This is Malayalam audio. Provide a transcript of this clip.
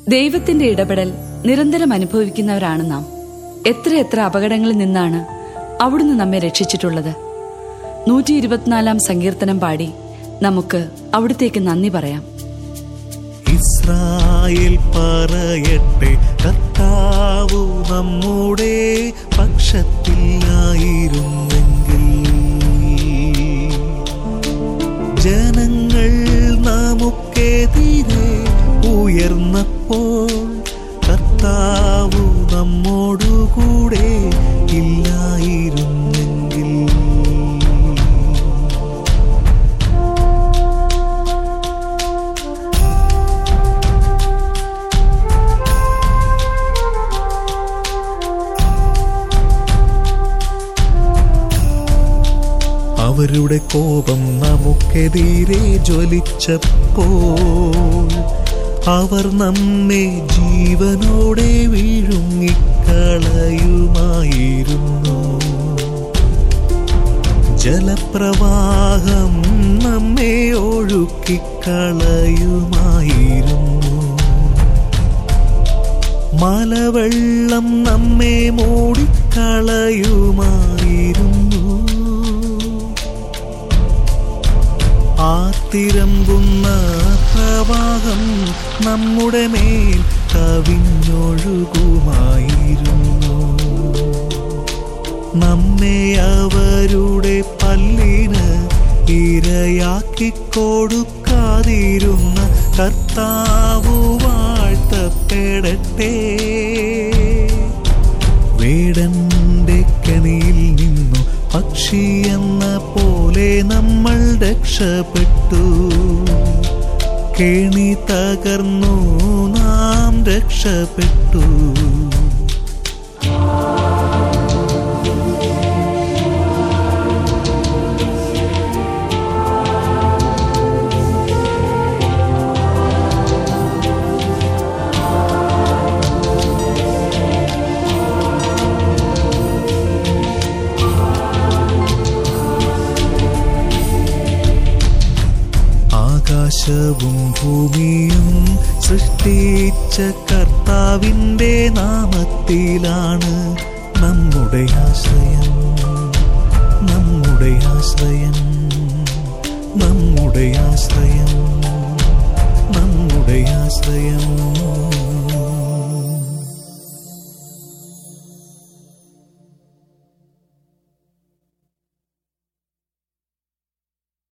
ദൈവത്തിന്റെ ഇടപെടൽ നിരന്തരം അനുഭവിക്കുന്നവരാണ് നാം എത്രയെത്ര അപകടങ്ങളിൽ നിന്നാണ് അവിടുന്ന് നമ്മെ രക്ഷിച്ചിട്ടുള്ളത് നൂറ്റി ഇരുപത്തിനാലാം സങ്കീർത്തനം പാടി നമുക്ക് അവിടുത്തേക്ക് നന്ദി പറയാം ഇസ്രായേൽ പറയട്ടെ കർത്താവു നമ്മുടെ പക്ഷത്തിലായിരുന്നെങ്കിൽ ജനങ്ങൾ നമുക്കെതിരെ ഉയർന്നപ്പോൾ കർത്താവു നമ്മോടുകൂടെ ഇല്ലായിരുന്നെങ്കിൽ അവരുടെ കോപം നമുക്കെതിരെ ജ്വലിച്ചപ്പോൾ അവർ നമ്മെ ജീവനോടെ വിഴുങ്ങിക്കളയുമായിരുന്നു ജലപ്രവാഹം നമ്മെ ഒഴുക്കിക്കളയുമായിരുന്നു മലവെള്ളം നമ്മെ മൂടിക്കളയുമായിരുന്നു ആത്തിരമ്പുന്ന പ്രവാഹം നമ്മുടെ മേൽ കവിഞ്ഞൊഴുകുമായിരുന്നു നമ്മെ അവരുടെ പല്ലിന് ഇരയാക്കി കൊടുക്കാതിരുന്ന കർത്താവു വാഴ്ത്തപ്പെടട്ടെ വേടന്റെ കെണിയിൽ നിന്നു പക്ഷി എന്ന പോലെ നമ്മൾ രക്ഷപ്പെട്ടു കെണി തകർന്നു നാം രക്ഷപ്പെട്ടു ആകാശവും ഭൂമിയും സൃഷ്ടിച്ച കർത്താവിൻ്റെ നാമത്തിലാണ് നമ്മുടെ ആശ്രയം നമ്മുടെ ആശ്രയം നമ്മുടെ ആശ്രയം നമ്മുടെ ആശ്രയം